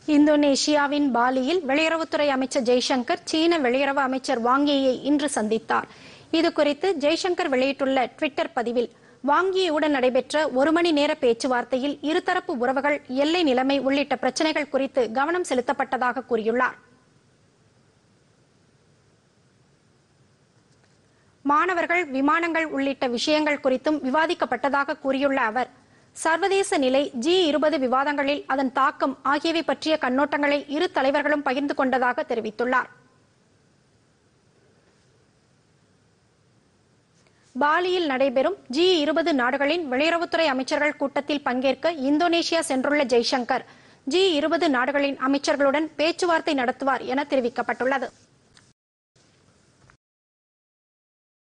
இந்தோனேஷியாவின் பாலியில் வெளியுறவுத்துறை அமைச்சர் ஜெய்சங்கர் சீன வெளியுறவு அமைச்சர் வாங்கியை இன்று சந்தித்தார் இதுகுறித்து ஜெய்சங்கர் வெளியிட்டுள்ள டுவிட்டர் பதிவில் வாங்கியுடன் நடைபெற்ற ஒரு மணி நேர பேச்சுவார்த்தையில் இருதரப்பு உறவுகள் எல்லை நிலைமை உள்ளிட்ட பிரச்சனைகள் குறித்து கவனம் செலுத்தப்பட்டதாக கூறியுள்ளார் மாணவர்கள் விமானங்கள் உள்ளிட்ட விஷயங்கள் குறித்தும் விவாதிக்கப்பட்டதாக கூறியுள்ள அவர் சர்வதேச நிலை ஜி இருபது விவாதங்களில் அதன் தாக்கம் ஆகியவை பற்றிய கண்ணோட்டங்களை இரு தலைவர்களும் பகிர்ந்து கொண்டதாக தெரிவித்துள்ளார் பாலியில் நடைபெறும் ஜி இருபது நாடுகளின் வெளியுறவுத்துறை அமைச்சர்கள் கூட்டத்தில் பங்கேற்க இந்தோனேஷியா சென்றுள்ள ஜெய்சங்கர் ஜி இருபது நாடுகளின் அமைச்சர்களுடன் பேச்சுவார்த்தை நடத்துவார் என தெரிவிக்கப்பட்டுள்ளது